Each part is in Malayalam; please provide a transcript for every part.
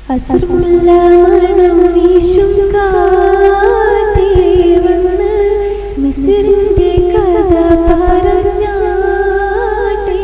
അസർമുല്ല മണം വീശും കാറ്റേ വന്ന് മിസിറിന്റെ കഥ പറഞ്ഞാട്ടേ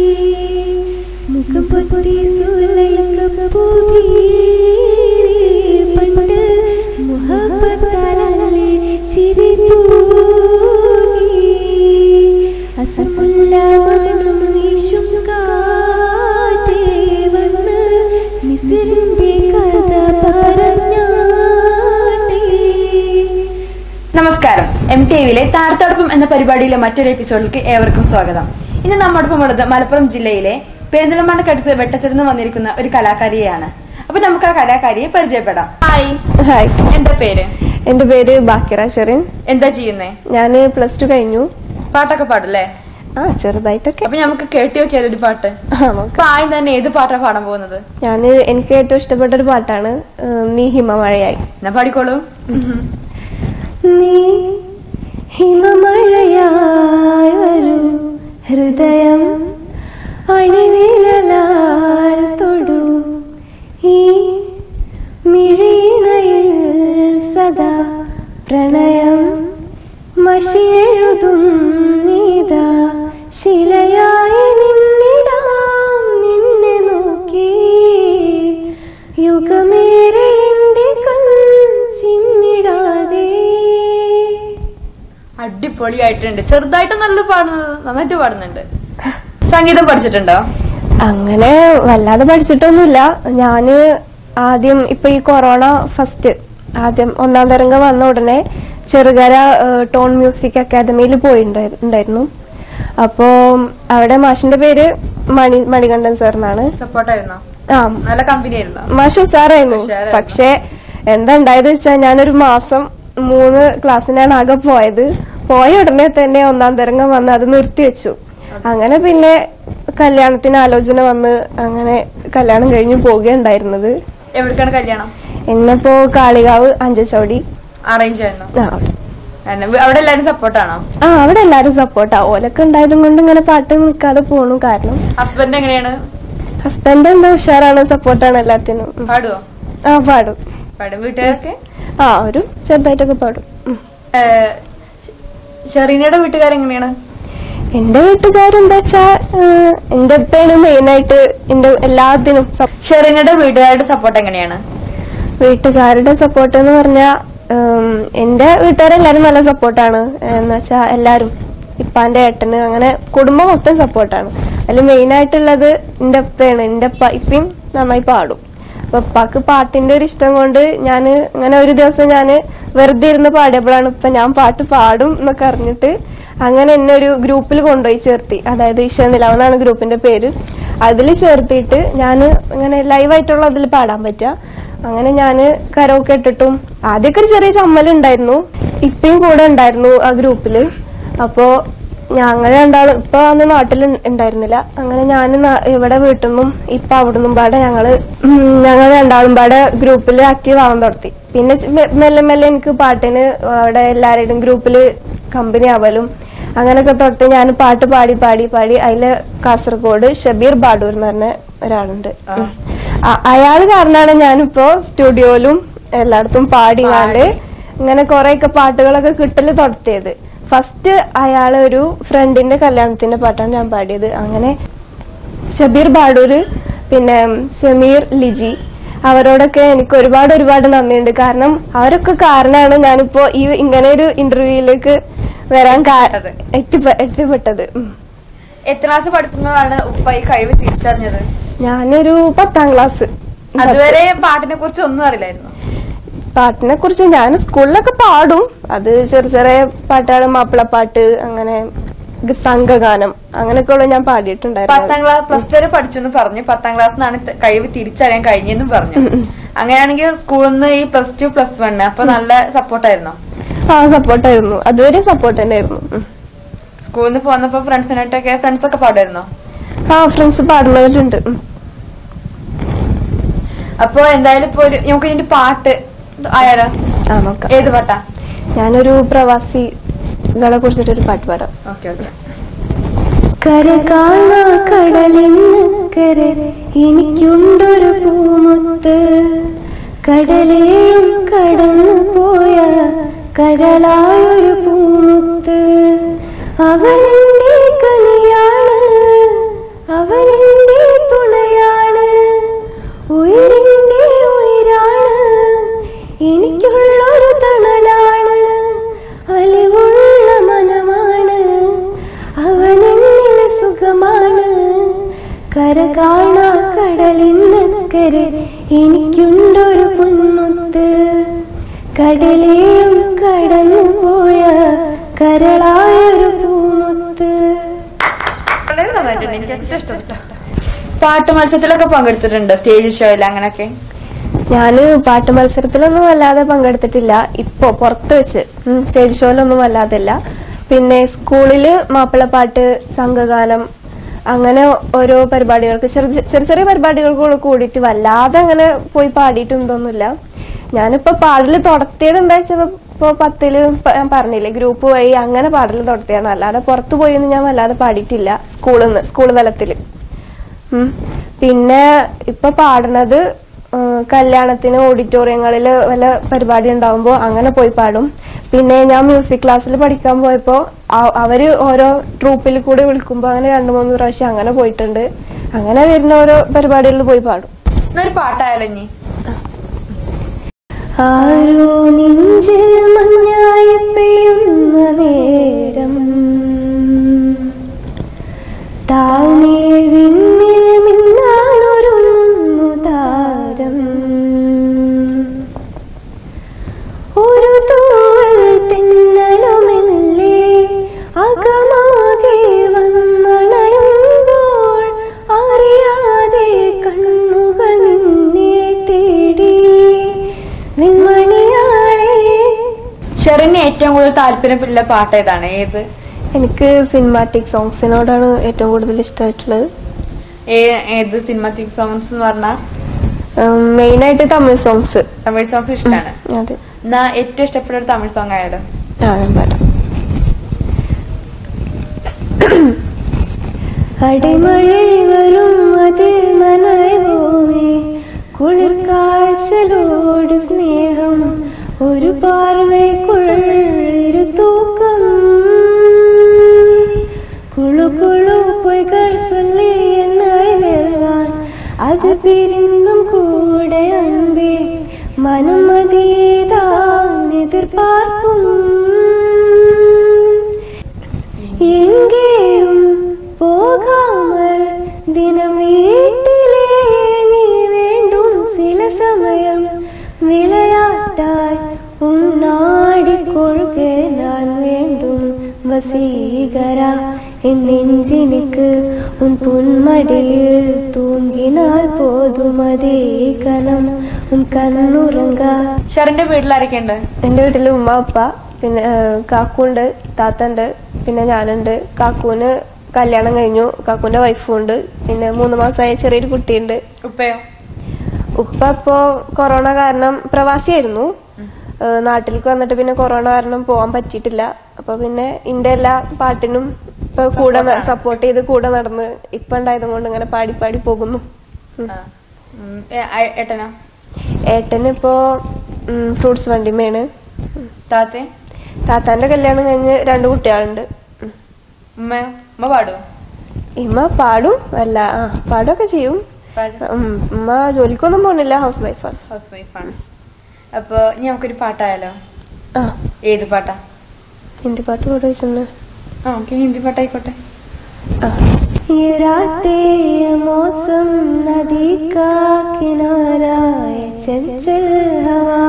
മുഖം പൊത്തി സുലൈക്ക പുതിയേ പണ്ട് മുഹബത്താലല്ലേ ചിരി തൂങ്ങി അസഫുല്ല മണം വീശും കാറ്റേ വന്ന് മിസിറിന്റെ കഥ പറഞ്ഞാട്ടേ നമസ്കാരം എം ടി വിയിലെ താരത്തോടൊപ്പം എന്ന പരിപാടിയിലെ മറ്റൊരു എപ്പിസോഡിലേക്ക് ഏവർക്കും സ്വാഗതം ഇന്ന് നമ്മോടൊപ്പം ഉള്ളത് മലപ്പുറം ജില്ലയിലെ പെരിന്തൽമണ്ണക്കടുത്ത് വെട്ടത്തിരുന്ന് വന്നിരിക്കുന്ന ഒരു കലാകാരിയെയാണ് അപ്പൊ നമുക്ക് ആ കലാകാരിയെ പരിചയപ്പെടാം ഹായ് ഹായ് എന്താ പേര് എൻ്റെ പേര് ബാക്കിറ ഷെറിൻ എന്താ ചെയ്യുന്നേ ഞാൻ പ്ലസ് ടു കഴിഞ്ഞു പാട്ടൊക്കെ പാടല്ലേ ആ ചെറുതായിട്ടൊക്കെ അപ്പൊ നമുക്ക് കേട്ടി നോക്കിയാൽ ഒരു പാട്ട് ആ നോക്കാം അപ്പൊ ആദ്യം തന്നെ ഏത് പാട്ടാ പാടാൻ പോകുന്നത് ഞാൻ എനിക്ക് ഏറ്റവും ഇഷ്ടപ്പെട്ട ഒരു പാട്ടാണ് ഉം, നീ ഹിമമഴയായി ഞാൻ പാടിക്കോളൂ നീ ഹിമമഴയായി വരൂ ഹൃദയം അണിവിരലാൽ തൊടു ഈ മിഴിണയിൽ സദാ പ്രണയം മഷിയെഴുതും നീതാ ശിലയായി നിന്നിടാം നിന്നെ നോക്കി യുഗമേറെ എൻ്റെ കൺ ചിമ്മിടാതെ അടിപൊളിയായിട്ടുണ്ട് ചെറുതായിട്ട് നല്ല പാടുന്നത് നന്നായിട്ട് പാടുന്നുണ്ട് സംഗീതം പഠിച്ചിട്ടുണ്ടോ അങ്ങനെ വല്ലാതെ പഠിച്ചിട്ടൊന്നുമില്ല ഞാന് ആദ്യം ഇപ്പൊ ഈ കൊറോണ ഫസ്റ്റ് ആദ്യം ഒന്നാം തരംഗം വന്ന ഉടനെ ചെറുകര ഏഹ്, ടോൺ മ്യൂസിക് അക്കാദമിയിൽ പോയിട്ടുണ്ടായിരുന്നു അപ്പോ അവിടെ മാഷിന്റെ പേര് മണി മണികണ്ഠൻ സാർ എന്നാണ് സപ്പോർട്ടായിരുന്നോ ആ നല്ല കമ്പനി ആയിരുന്നോ മാഷ് ഉസാറായിരുന്നു ഉഷാറായിരുന്നു. പക്ഷെ എന്താ ഉണ്ടായത് വെച്ചാൽ ഞാനൊരു മാസം മൂന്ന് ക്ലാസ്സിനാണ് ആകെ പോയത് പോയ ഉടനെ തന്നെ ഒന്നാം തരംഗം വന്ന് അത് നിർത്തിവെച്ചു അങ്ങനെ പിന്നെ കല്യാണത്തിന് ആലോചന വന്ന് അങ്ങനെ കല്യാണം കഴിഞ്ഞ് പോവുകയുണ്ടായിരുന്നത് എവിടേക്കാണ് കല്യാണം എന്നിപ്പോ കാളികാവ് അഞ്ചച്ചവടി അറേഞ്ച് ആയിരുന്നോ ആ അവിടെ. എന്നെ വി- അവിടെ എല്ലാരും സപ്പോർട്ടാണോ ആ അവിടെ എല്ലാരും സപ്പോർട്ടാ ഓലൊക്കെ ഉണ്ടായതും കൊണ്ട് ഇങ്ങനെ പാട്ട് നിൽക്കാതെ പോണു കാരണം ഹസ്ബൻഡ് എങ്ങനെയാണ് ഹസ്ബൻഡ് എന്താ ഉഷാറാണ് സപ്പോർട്ടാണ് എല്ലാത്തിനും ഉം. പാടുവോ ആ പാടും പാടും വീട്ടുകാരൊക്കെ ആ ഒരു ചെറുതായിട്ടൊക്കെ പാടും ഉം. ഏഹ്, ഷെറീനയുടെ വീട്ടുകാരെങ്ങനെയാണ് എന്റെ വീട്ടുകാരെന്താ വെച്ചാ ഏഹ്, എന്റെ ഉപ്പയാണ് മെയിനായിട്ട് എന്റെ എല്ലാത്തിനും സപ്- ഷെറീനയുടെ വീട്ടുകാരുടെ സപ്പോർട്ട് എങ്ങനെയാണ് വീട്ടുകാരുടെ സപ്പോർട്ട് എന്ന് പറഞ്ഞാ ഉം, എന്റെ വീട്ടുകാരെല്ലാരും നല്ല സപ്പോർട്ടാണ് എന്ന് വെച്ചാ എല്ലാരും ഇപ്പാന്റെ ഏട്ടന് അങ്ങനെ കുടുംബം മൊത്തം സപ്പോർട്ടാണ് അതിൽ മെയിൻ ആയിട്ടുള്ളത് എന്റെ ഉപ്പയാണ് എന്റെ ഉപ്പ ഇപ്പം നന്നായി പാടും അപ്പൊ ഉപ്പാക്ക് പാട്ടിന്റെ ഒരു ഇഷ്ടം കൊണ്ട് ഞാൻ അങ്ങനെ ഒരു ദിവസം ഞാൻ വെറുതെ ഇരുന്ന് പാടിയപ്പോഴാണ് ഇപ്പൊ ഞാൻ പാട്ട് പാടും എന്നൊക്കെ അറിഞ്ഞിട്ട് അങ്ങനെ എന്നെ ഒരു ഗ്രൂപ്പിൽ കൊണ്ടുപോയി ചേർത്തി അതായത് ഈശ്വരനിലാവ് എന്നാണ് ഗ്രൂപ്പിന്റെ പേര് അതിൽ ചേർത്തിട്ട് ഞാൻ ഇങ്ങനെ ലൈവായിട്ടുള്ള അതിൽ പാടാൻ പറ്റുക അങ്ങനെ ഞാന് കരോക്കെ ഇട്ടിട്ടും ആദ്യമൊക്കെ ഒരു ചെറിയ ചമ്മലുണ്ടായിരുന്നു ഇപ്പയും കൂടെ ഉണ്ടായിരുന്നു ആ ഗ്രൂപ്പില് അപ്പോ ഞങ്ങൾ രണ്ടാളും ഇപ്പൊ അന്ന് നാട്ടിൽ ഉണ്ടായിരുന്നില്ല അങ്ങനെ ഞാൻ ഇവിടെ വീട്ടിൽ നിന്നും ഇപ്പൊ അവിടെ നിന്നും പാടെ ഞങ്ങള് ഉം, ഞങ്ങൾ രണ്ടാളും പാടെ ഗ്രൂപ്പിൽ ആക്റ്റീവ് ആവാൻ തുടത്തി പിന്നെ ചെ- മെ- മെല്ലെ മെല്ലെ എനിക്ക് പാട്ടിന് അവിടെ എല്ലാവരുടെയും ഗ്രൂപ്പില് കമ്പനി ആവലും അങ്ങനെയൊക്കെ തൊട്ട് ഞാൻ പാട്ട് പാടി പാടി പാടി അതില് കാസർഗോഡ് ഷബീർ ബാഡൂർ എന്ന് പറഞ്ഞ ഒരാളുണ്ട് ഉം. അ- അയാള് കാരണമാണ് ഞാനിപ്പോ സ്റ്റുഡിയോയിലും എല്ലായിടത്തും പാടിങ്ങാണ്ട് ഇങ്ങനെ കുറെയൊക്കെ പാട്ടുകളൊക്കെ കിട്ടല് തുടത്തിയത് ഫസ്റ്റ് അയാള് ഒരു ഫ്രണ്ടിന്റെ കല്യാണത്തിന്റെ പാട്ടാണ് ഞാൻ പാടിയത് അങ്ങനെ ഷബീർ ബാഡൂര് പിന്നെ സമീർ ലിജി അവരോടൊക്കെ എനിക്ക് ഒരുപാട് ഒരുപാട് നന്ദിയുണ്ട് കാരണം അവരൊക്കെ കാരണമാണ് ഞാനിപ്പോ ഈ ഇങ്ങനെ ഒരു ഇന്റർവ്യൂയിലേക്ക് വരാൻ കാ- എത്തിപ്പെട്ടത്. എത്തിപ്പെ- എത്തിപ്പെട്ടത് ഉം. എത്ര ക്ലാസ് പഠിക്കുമ്പോഴാണ് ഉപ്പ ഈ കഴിവ് തിരിച്ചറിഞ്ഞത് ഞാനൊരു പത്താം ക്ലാസ് അതുവരെ പാട്ടിനെ കുറിച്ച് ഒന്നും അറിയില്ലായിരുന്നു പാട്ടിനെ കുറിച്ച് ഞാൻ സ്കൂളിലൊക്കെ പാടും അത് ചെറിയ ചെറിയ പാട്ടുകൾ മാപ്പിളപ്പാട്ട് അങ്ങനെ ഗ- സംഘഗാനം അങ്ങനെയൊക്കെ ഉള്ള ഞാൻ പാടിയിട്ടുണ്ടായിരുന്നു പത്താം ക്ലാസ് പ്ലസ് ടു വരെ പഠിച്ചു എന്ന് പറഞ്ഞു പത്താം ക്ലാസ്സിനാണ് ത- കഴിവ് തിരിച്ചറിയാൻ കഴിഞ്ഞെന്നും പറഞ്ഞു അങ്ങനെയാണെങ്കിൽ സ്കൂളിൽ നിന്ന് ഈ പ്ലസ് ടു പ്ലസ് വൺ അപ്പൊ നല്ല സപ്പോർട്ടായിരുന്നോ ആ സപ്പോർട്ടായിരുന്നു അതുവരെ സപ്പോർട്ട് തന്നെയായിരുന്നു ഉം. സ്കൂളിൽ നിന്ന് പോന്നപ്പോ ഫ്രണ്ട്സിനായിട്ടൊക്കെ ഫ്രണ്ട്സ് ഒക്കെ പാടായിരുന്നോ ആ ഫ്രണ്ട്സ് പാടുന്നവരുണ്ട് ഉം. അപ്പൊ എന്തായാലും ഇപ്പൊ ഒരു നമുക്ക് ഇതിന്റെ പാട്ട് ആയാലോ ആ നോക്കാം ഏത് പാട്ടാ ഞാനൊരു പ്രവാസികളെ കുറിച്ചിട്ടൊരു പാട്ട് പാടാം ഓക്കെ ഓക്കെ കര കാണാ കടലിന് കര എനിക്കുണ്ടൊരു പൂമുത്ത് കരളായൊരു പൂമുത്ത് അവനെന്റെ കനിയാണ് അവനെന്റെ തുണയാണ് ഉയരിന്റെ ഉയരാണ് എനിക്കുള്ളൊരു തണലാണ് അലിവുള്ള മനമാണ് അവനെന്നിലെ സുഖമാണ് കര കാണാ കടലിനക്കരെ എനിക്കുണ്ടൊരു പൊന്മുത്ത് കടലേഴും കടന്നു പോയ കരളായൊരു പൂമുത്ത് വളരെ നന്നായിട്ടുണ്ട് എനിക്ക് ഏറ്റവും ഇഷ്ടപ്പെട്ടു പാട്ട് മത്സരത്തിലൊക്കെ പങ്കെടുത്തിട്ടുണ്ട് സ്റ്റേജ് ഷോയിൽ അങ്ങനെയൊക്കെ ഞാന് പാട്ട് മത്സരത്തിലൊന്നും വല്ലാതെ പങ്കെടുത്തിട്ടില്ല ഇപ്പോ പുറത്ത് വെച്ച് ഉം, സ്റ്റേജ് ഷോയിലൊന്നും വല്ലാതില്ല പിന്നെ സ്കൂളില് മാപ്പിളപ്പാട്ട് സംഘഗാനം അങ്ങനെ ഓരോ പരിപാടികൾക്ക് ചെറിയ ചെറിയ ചെറിയ പരിപാടികൾക്ക് കൂടിയിട്ട് വല്ലാതെ അങ്ങനെ പോയി പാടിയിട്ടൊന്നുമില്ല ഞാനിപ്പോ പാടല് തുടത്തിയത് എന്താ വെച്ചാൽ ഇപ്പൊ പത്തില് പ- ഞാൻ പറഞ്ഞില്ലേ ഗ്രൂപ്പ് വഴി അങ്ങനെ പാടല് തുടത്തിയാണ് അല്ലാതെ പുറത്തു പോയൊന്നും ഞാൻ വല്ലാതെ പാടിയിട്ടില്ല സ്കൂളിൽ നിന്ന് സ്കൂൾ തലത്തില് ഉം. പിന്നെ ഇപ്പൊ പാടുന്നത് ഉം, കല്യാണത്തിന് ഓഡിറ്റോറിയങ്ങളിൽ വല്ല പരിപാടി ഉണ്ടാവുമ്പോൾ അങ്ങനെ പോയി പാടും പിന്നെ ഞാൻ മ്യൂസിക് ക്ലാസ്സിൽ പഠിക്കാൻ പോയപ്പോ ആ- അവര് ഓരോ ട്രൂപ്പിൽ കൂടി വിളിക്കുമ്പോ അങ്ങനെ രണ്ടു മൂന്ന് പ്രാവശ്യം അങ്ങനെ പോയിട്ടുണ്ട് അങ്ങനെ വരുന്ന ഓരോ പരിപാടികളിൽ പോയി പാടും എന്നൊരു പാട്ടായാലോ ഇനി ആരോ നെഞ്ചിൽ മഞ്ഞായി പെയ്യുന്ന നേരം താനേ വിണ്ണിൽ മിന്നാനൊരുങ്ങുന്നു താരം ഒരു തൂവൽ തെന്നലുമെല്ലേ അകമാകെ വന്നണയുമ്പോൾ അറിയാതെ കണ്ണുകൾ നിന്നെ തേടി വെൺമണിയാളെ ഷെറിന് ഏറ്റവും കൂടുതൽ താല്പര്യമുള്ള പാട്ട് ഏതാണ് ഏത് എനിക്ക് സിനിമാറ്റിക് സോങ്സിനോടാണ് ഏറ്റവും കൂടുതൽ ഇഷ്ടമായിട്ടുള്ളത് ഏ- ഏത് സിനിമാറ്റിക് സോങ്സ് എന്ന് പറഞ്ഞാൽ മെയിൻ ആയിട്ട് തമിഴ് സോങ്സ് തമിഴ് സോങ്സ് ഇഷ്ടമാണ് അതെ എന്നാ ഏറ്റവും ഇഷ്ടപ്പെട്ട ഒരു തമിഴ് സോങ് ആയാലോ ആ ഞാൻ പാടാം അടിമഴை வரும் அதில் நனைவோமே குளிர் காய்ச்சலோடு സ്നേഹം ഒരു പാർവൈക്കുൾ ഇരു തൂക്കം കുളു കുളു പൊയ്കൾ சொல்லி என்னை வெல்வான் அது பிரிந்தும் கூட அன்பே மனம் அதேதான் எதிர்பார்க்கும் எங்கேயும் போகாமல் தினம் வீட்டிலே நீ வேண்டும் சில சமயம் விளையாட்டாய் உன்னாடி கொள்கை நான் வேண்டும் வசீகரா என் நெஞ்சினுக்கு உன் புன்மடியில் தூங்கினால் போதும் அதே கணம் உன் கண்ணுறங்கா ഷെറിന്റെ വീട്ടിലാരൊക്കെ ഉണ്ട് എൻ്റെ വീട്ടിൽ ഉമ്മ ഉപ്പ പിന്നെ ഏഹ്, കാക്കുണ്ട് താത്തണ്ട് പിന്നെ ഞാനുണ്ട് കാക്കൂന് കല്യാണം കഴിഞ്ഞു കാക്കൂന്റെ വൈഫും ഉണ്ട് പിന്നെ മൂന്ന് മാസമായ ചെറിയൊരു കുട്ടിയുണ്ട് ഉപ്പയോ ഉപ്പ ഇപ്പോ കൊറോണ കാരണം പ്രവാസിയായിരുന്നു ഏഹ്, നാട്ടിലേക്ക് വന്നിട്ട് പിന്നെ കൊറോണ കാരണം പോകാൻ പറ്റിയിട്ടില്ല അപ്പൊ പിന്നെ ഇന്റെ എല്ലാ പാട്ടിനും ഇപ്പൊ കൂടെ സപ്പോർട്ട് ചെയ്ത് കൂടെ നടന്ന് ഇപ്പൊ ഉണ്ടായത് കൊണ്ട് ഇങ്ങനെ പാടി പാടി പോകുന്നു ഉം. ആ. ഉം, ഏ- ആ- ഏട്ടനോ ഏട്ടന് ഇപ്പോ ഫ്രൂട്ട്സ് വണ്ടിമേണ് താത്തേ താത്താന്റെ കല്യാണം കഴിഞ്ഞ് രണ്ട് കുട്ടികളുണ്ട് ഉം. ഉമ്മയോ ഉമ്മ പാടുവോ ഇമ്മ പാടും അല്ല ആ പാടുമൊക്കെ ചെയ്യും പാടും ഉം, ഉമ്മ ജോലിക്കൊന്നും പോണില്ല ഹൗസ് വൈഫാണ് ഹൗസ് വൈഫാണ് അപ്പൊ ഇനി നമുക്കൊരു പാട്ടായാലോ ആ ഏത് പാട്ടാ ഹിന്ദി പാട്ട് പാടി വെച്ചിട്ടുണ്ട് ആ ഓക്കെ ഹിന്ദി പാട്ടായിക്കോട്ടെ ആ ये रातें ये मौसम नदी का किनारा है चंचल हवा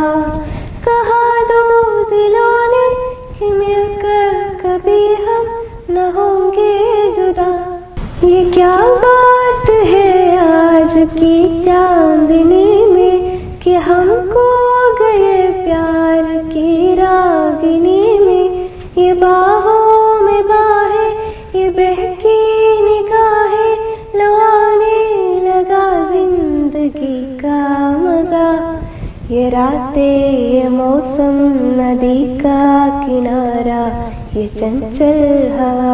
कहा दो दिलों ने कि मिलकर कभी हम न होंगे जुदा ये क्या बात है आज की चांदनी में कि हमको गए प्यार की रागिनी में ये बाहों में बाहें ये बहकी निगाहें लवाने लगा जिंदगी का मजा ये रातें ये मौसम नदी का किनारा ये चंचल हवा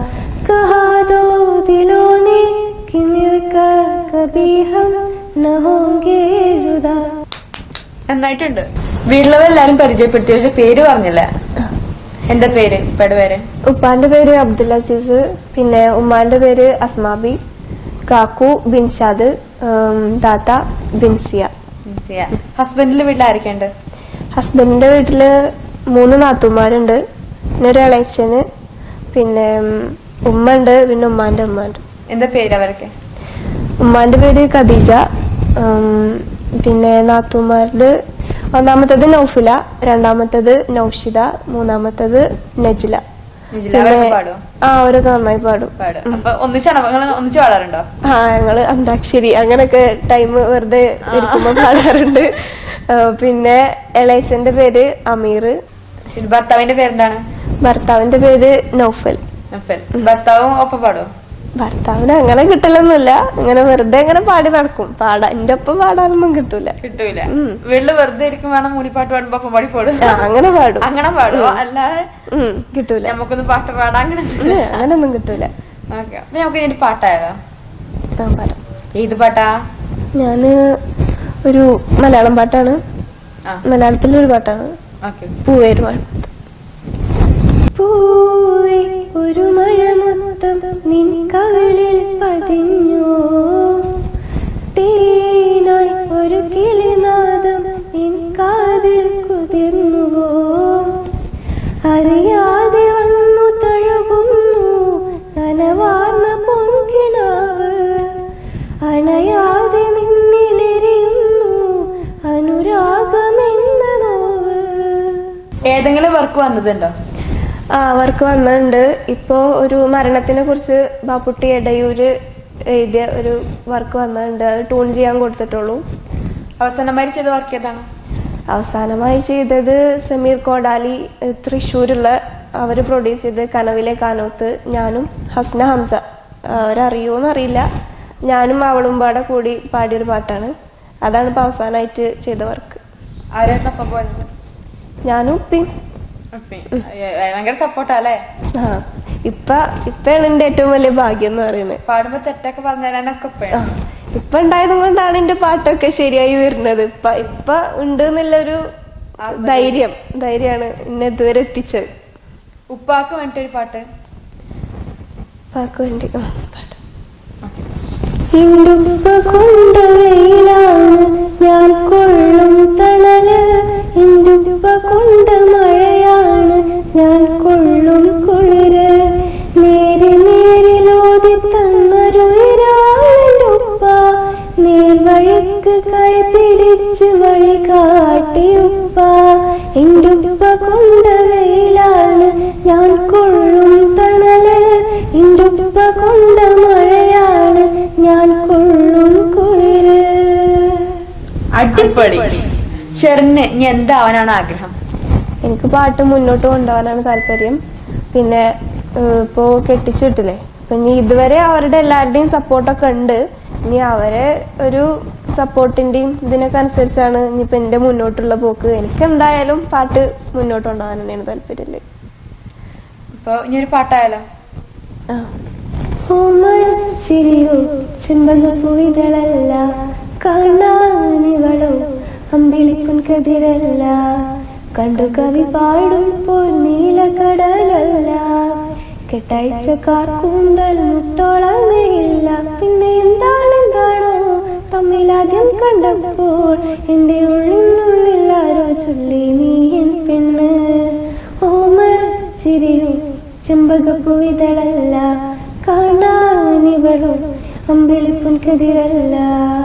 कहा दो दिलों ने कि मिलकर कभी हम न होंगे जुदा നന്നായിട്ടുണ്ട് വീട്ടിലുള്ളവരെല്ലാരും പരിചയപ്പെടുത്തി പക്ഷെ പേര് പറഞ്ഞില്ല എന്താ പേര് ഉപ്പയുടെ പേര് ഉപ്പാന്റെ പേര് അബ്ദുൽ അസീസ് പിന്നെ ഉമ്മാന്റെ പേര് അസ്മാബി കാക്കു ബിൻഷാദ് ഉം, താത്ത ബിൻസിയ ഹസ്ബൻഡിന്റെ വീട്ടിൽ ആരൊക്കെയുണ്ട് ഹസ്ബൻഡിന്റെ വീട്ടില് മൂന്ന് നാത്തുമാരുണ്ട് പിന്നെ ഒരു ഇളയച്ചന് പിന്നെ ഉം, ഉമ്മ ഉണ്ട് പിന്നെ ഉമ്മാന്റെ ഉമ്മ ഉണ്ട് എന്താ പേര് അവരൊക്കെ ഉമ്മാന്റെ പേര് ഖദീജ ഉം, പിന്നെ നാത്തുമാരില് ഒന്നാമത്തത് നൗഫില രണ്ടാമത്തത് നൗഷിത മൂന്നാമത്തത് നജില നിജില, അവരൊക്കെ പാടുവോ? ആ അവരൊക്കെ നന്നായി പാടും പാടും അപ്പൊ ഒന്നിച്ചാണോ നിങ്ങൾ ഒന്നിച്ച് പാടാറുണ്ടോ ആ ഞങ്ങള് അന്താക്ഷരി അങ്ങനൊക്കെ ടൈം വെറുതെ ഇരിക്കുമ്പോ പാടാറുണ്ട് ആ, പിന്നെ ഇളയച്ചന്റെ പേര് അമീർ പിന്നെ ഭർത്താവിന്റെ പേരെന്താണ് ഭർത്താവിന്റെ പേര് നൗഫൽ നഫൽ ഭർത്താവും ഒപ്പം പാടുവോ ഭർത്താവിന് അങ്ങനെ കിട്ടലൊന്നുമില്ല അങ്ങനെ വെറുതെ അങ്ങനെ പാടി നടക്കും പാടാ എന്റെ ഒപ്പം പാടാനൊന്നും കിട്ടൂല കിട്ടൂല വീട്ടില് വെറുതെ ഇരിക്കും വേണം മൂളിപ്പാട്ട് പാടുമ്പോ ഒപ്പം പാടി പാടും ആ, അങ്ങനെ പാടും അങ്ങനെ പാടുവോ അല്ലാതെ ഉം, കിട്ടൂല നമുക്കൊന്ന് പാട്ട് പാടാം അങ്ങനെ ഉം, അങ്ങനൊന്നും കിട്ടൂല ഓക്കെ അപ്പൊ നമുക്ക് ഇതിന്റെ പാട്ടായാലോ ആ, പാടാം ഏത് പാട്ടാ ഞാന് ഒരു മലയാളം പാട്ടാണ് ആ മലയാളത്തിലൊരു പാട്ടാണ് ഓക്കെ പൂവേര് മഴ പൂവേ ഒരു മഴ മൊത്തം നിൻ കവിളിൽ പതിഞ്ഞു തേനായി ഒരു കിളിനാദം നിൻ കാതിൽ കുതിർന്നുവോ അറിയാതെ വന്നു തഴുകുന്നു നനവാർന്ന പൊൻകിനാവ് അണയാതെ നിന്നിലെരിയുന്നു അനുരാഗമെന്ന നോവ് ഏതെങ്കിലും വർക്ക് വന്നതുണ്ടോ ആ അവർക്ക് വന്നിട്ടുണ്ട് ഇപ്പോ ഒരു മരണത്തിനെ കുറിച്ച് ബാപ്പുട്ടി എടയൂര് എഴുതിയ ഒരു വർക്ക് വന്നിട്ടുണ്ട് അത് ട്യൂൺ ചെയ്യാൻ കൊടുത്തിട്ടുള്ളൂ അവസാനമായി ചെയ്ത വർക്ക് ഏതാണ് അവസാനമായി ചെയ്തത് സമീർ കോടാലി ഏഹ്, തൃശ്ശൂരുള്ള അവർ പ്രൊഡ്യൂസ് ചെയ്ത് കനവിലെ കാനോത്ത് ഞാനും ഹസ്ന ഹംസ അവരറിയോന്ന് അറിയില്ല ഞാനും അവളും പാടെ കൂടി പാടിയൊരു പാട്ടാണ് അതാണ് ഇപ്പൊ അവസാനമായിട്ട് ചെയ്ത വർക്ക് ആരായിരുന്നു അപ്പം പോയത് ഞാനും ഉപ്പിയും ഉപ്പി. ഏ, ഭയങ്കര സപ്പോർട്ടാ അല്ലേ ആ ഇപ്പൊ ഇപ്പയാണ് എന്റെ ഏറ്റവും വലിയ ഭാഗ്യം എന്ന് പറയുന്നത് പാടുമ്പോ തെറ്റൊക്കെ പറഞ്ഞു തരാനൊക്കെ ആ, ഉപ്പയാണ് ഇപ്പൊ ഉണ്ടായത് കൊണ്ടാണ് എന്റെ പാട്ടൊക്കെ ശരിയായി വരുന്നത് ഇപ്പൊ ഇപ്പൊ ഉണ്ട് എന്നുള്ളൊരു ധൈര്യം ധൈര്യമാണ് എന്നെ ഇതുവരെ എത്തിച്ചത് ഉപ്പാക്ക് വേണ്ടിട്ടൊരു പാട്ട് പാക്ക് വേണ്ടി ആ, പാടാം. ഇന്ദുപ്പ കൊണ്ട വെയിലാണ് ഞാൻ കൊള്ളും തണല് ഇന്ദുപ്പ കൊണ്ട മഴയാണ് ഞാൻ കൊള്ളും കുളിര് നേരെ നേരിലോതി തന്നൊരുരാളുപ്പ നേർവഴിക്ക് കൈ പിടിച്ച് വഴി കാട്ടിയുപ്പ ഇന്ദുപ്പ കൊണ്ട വെയിലാണ് ഞാൻ കൊള്ളും തണല് ഇന്ദുപ്പ കൊണ്ട മഴയാണ് ഞാൻ കൊള്ളും കുളിര് അടിപൊളി ഷെറിന് ഇനി എന്താവാനാണ് ആഗ്രഹം എനിക്ക് പാട്ട് മുന്നോട്ട് കൊണ്ടുപോകാനാണ് താല്പര്യം പിന്നെ ഏഹ്, ഇപ്പോ കെട്ടിച്ചിട്ടില്ലേ അപ്പൊ ഇനി ഇതുവരെ അവരുടെ എല്ലാവരുടെയും സപ്പോർട്ടൊക്കെ ഉണ്ട് ഇനി അവരെ ഒരു സപ്പോർട്ടിന്റെയും ഇതിനൊക്കെ അനുസരിച്ചാണ് ഇനിയിപ്പോ എന്റെ മുന്നോട്ടുള്ള പോക്ക് എനിക്ക് എന്തായാലും പാട്ട് മുന്നോട്ട് കൊണ്ടുപോകാൻ തന്നെയാണ് താല്പര്യം ഇപ്പൊ ഇനി ഒരു പാട്ടായാലോ ചിരിയോ ചെമ്പകപ്പൂയിതളല്ല കാണാനിവളോ അമ്പിളിക്കുൻ കതിരല്ല കണ്ടു കവി പാടും പൊന്നീല കടലല്ല കെട്ടയച്ച കാർക്കൂന്തൽ മുട്ടോളമേ ഇല്ല പിന്നെ എന്താണ് എന്താണോ തമ്മിലാദ്യം കണ്ടപ്പോൾ എന്റെ ഉള്ളിനുള്ളിൽ ആരോ ചൊല്ലി നീ എൻ പെണ്ണ് ഓമൽ ചിരിയും ചെമ്പകപ്പൂവിതളല്ല കാണാനിവളും അമ്പിളിപ്പുൻ കതിരല്ല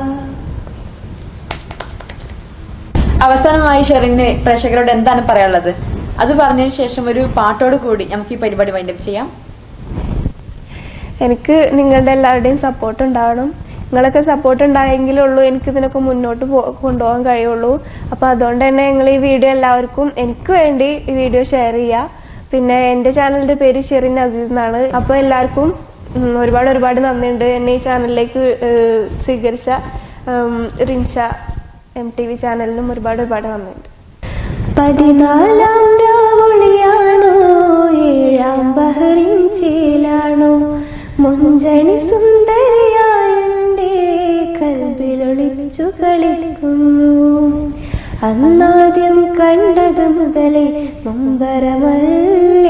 അവസാനമായി ഷെറിന് പ്രേക്ഷകരോട് എന്താണ് പറയാനുള്ളത് അത് പറഞ്ഞതിന് ശേഷം ഒരു പാട്ടോട് കൂടി നമുക്ക് ഈ പരിപാടി വൈൻഡപ്പ് ചെയ്യാം എനിക്ക് നിങ്ങളുടെ എല്ലാവരുടെയും സപ്പോർട്ട് ഉണ്ടാവണം നിങ്ങളൊക്കെ സപ്പോർട്ട് ഉണ്ടായെങ്കിലേ ഉള്ളൂ എനിക്ക് ഇതിനൊക്കെ മുന്നോട്ട് പോ- കൊണ്ടുപോകാൻ കഴിയുള്ളൂ അപ്പൊ അതുകൊണ്ട് തന്നെ നിങ്ങൾ ഈ വീഡിയോ എല്ലാവർക്കും എനിക്ക് വേണ്ടി ഈ വീഡിയോ ഷെയർ ചെയ്യുക പിന്നെ എന്റെ ചാനലിന്റെ പേര് ഷെറിൻ അസീസ് എന്നാണ് അപ്പൊ എല്ലാവർക്കും ഉം, ഒരുപാട് ഒരുപാട് നന്ദിയുണ്ട് എന്നെ ഈ ചാനലിലേക്ക് ഏഹ്, സ്വീകരിച്ച ഉം, റിൻഷ എം ടി വി ചാനലിനും ഒരുപാട് ഒരുപാട് നന്ദിയുണ്ട് പതിനാലാം രാവുളിയാണോ ഏഴാം ബഹറിൻ ചേലാണോ മുഞ്ചണി സുന്ദരിയായ എൻ്റെ കൽബിലൊളിച്ചു കളിക്കുന്നു അന്നാദ്യം കണ്ടത് മുതലേ നൊമ്പരമല്ലേ